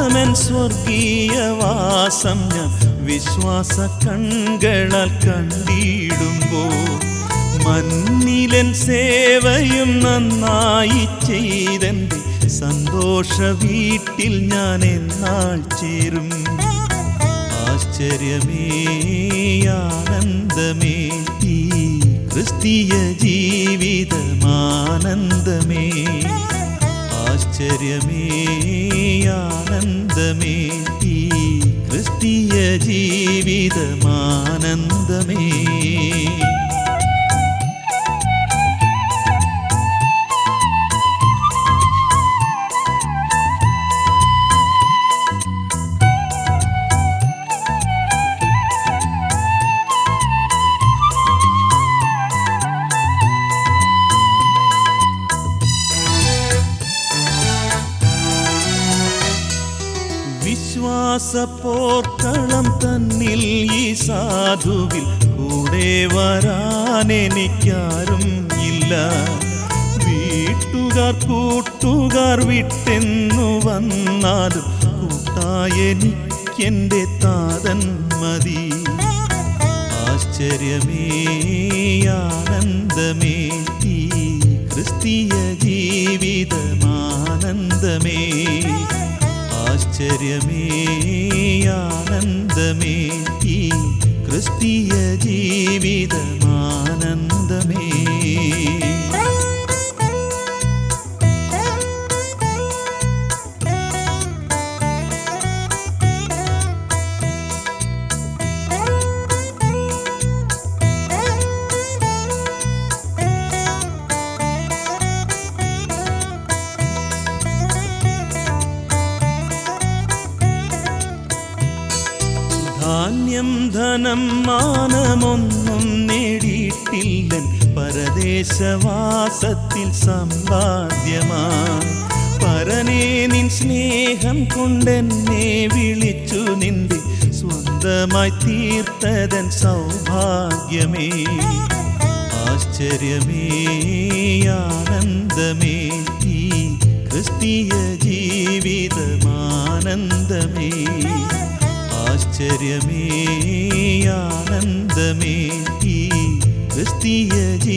മോദമൻ സ്വർഗീയവാസം ഞാൻ വിശ്വാസ കൺകളാൽ കണ്ടിടുമ്പോൾ മന്നിലൻ സേവയും നന്നായി ചെയ്തെൻ്റെ സന്തോഷ വീട്ടിൽ ഞാൻ എന്നാൾ ചേരും ആശ്ചര്യമേ ആനന്ദമേ ഈ ക്രിസ്തീയ ജീവിതമാനന്ദമേ ആശ്ചര്യമേ ആനന്ദമേ ഈ ക്രിസ്തീയ ജീവിതമാനന്ദമേ വിശ്വാസപ്പോർക്കളം തന്നിൽ ഈ സാധുവിൽ കൂടെ വരാൻ എനിക്കാരും ഇല്ല വീട്ടുകാർ കൂട്ടുകാർ വിട്ടെന്നു വന്നാലും കൂട്ടായെനിക്കെൻ്റെ താതൻ മതി ആശ്ചര്യമേ ആനന്ദമേ ഈ ക്രിസ്തീയ ജീവിതമാനന്ദമേ ആശ്ചര്യമേ ആനന്ദമേ ഈ ക്രിസ്തീയ ജീവിതമാനന്ദമേ ധാന്യം ധനം മാനമൊന്നും നേടിയിട്ടില്ലൻ പരദേശവാസത്തിൽ സമ്പാദ്യമായി പരനേ നിൻ സ്നേഹം കൊണ്ടെന്നെ വിളിച്ചു നിന്റെ സ്വന്തമായി തീർത്തതൻ സൗഭാഗ്യമേ ആശ്ചര്യമേ ആനന്ദമേ ഈ ക്രിസ്തീയ ജീവിതമാനന്ദമേ ആശ്ചര്യമേ ആനന്ദമേ ഈ ക്രിസ്തീയ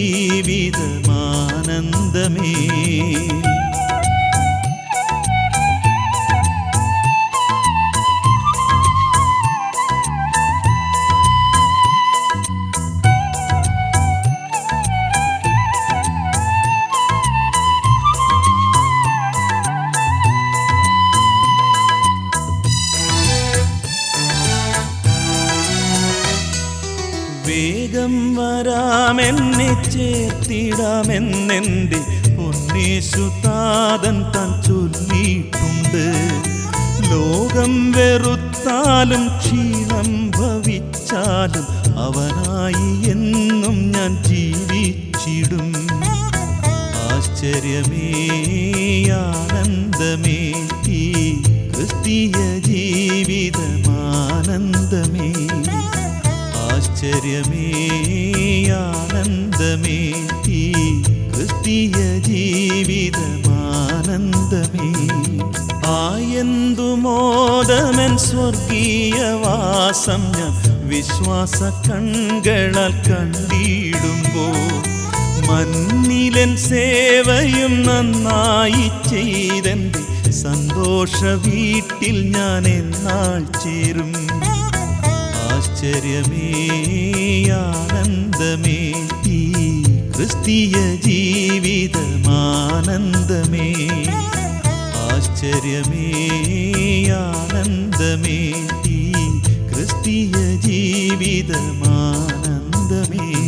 ജീവിതമാനന്ദമേ വേഗം വരാമെന്നെ ചേർത്തിടാമെന്നെൻ്റെ പൊന്നേശുതാതൻ താൻ ചൊല്ലിയിട്ടുണ്ട് ലോകം വെറുത്താലും ക്ഷീണം ഭവിച്ചാലും അവനായി എന്നും ഞാൻ ജീവിച്ചിടും ആശ്ചര്യമേ ആനന്ദമേ ഈ ക്രിസ്തീയ ജീവിതമാനന്ദമേ ആശ്ചര്യമേ ആനന്ദമേ ഈ ക്രിസ്തീയ ജീവിതമാനന്ദമേ ആയെന്തു മോദമൻ സ്വർഗീയവാസം ഞാൻ വിശ്വാസ കൺകളാൽ കണ്ടിടുമ്പോൾ മന്നിലൻ സേവയും നന്നായി ചെയ്തെൻ്റെ സന്തോഷ വീട്ടിൽ ഞാൻ എന്നാൾ ചേരും ആശ്ചര്യമേ ആനന്ദമേ ഈ ക്രിസ്തീയ ജീവിതമാനന്ദമേ ആശ്ചര്യമേ ആനന്ദമേ ഈ ക്രിസ്തീയ ജീവിതമാനന്ദമേ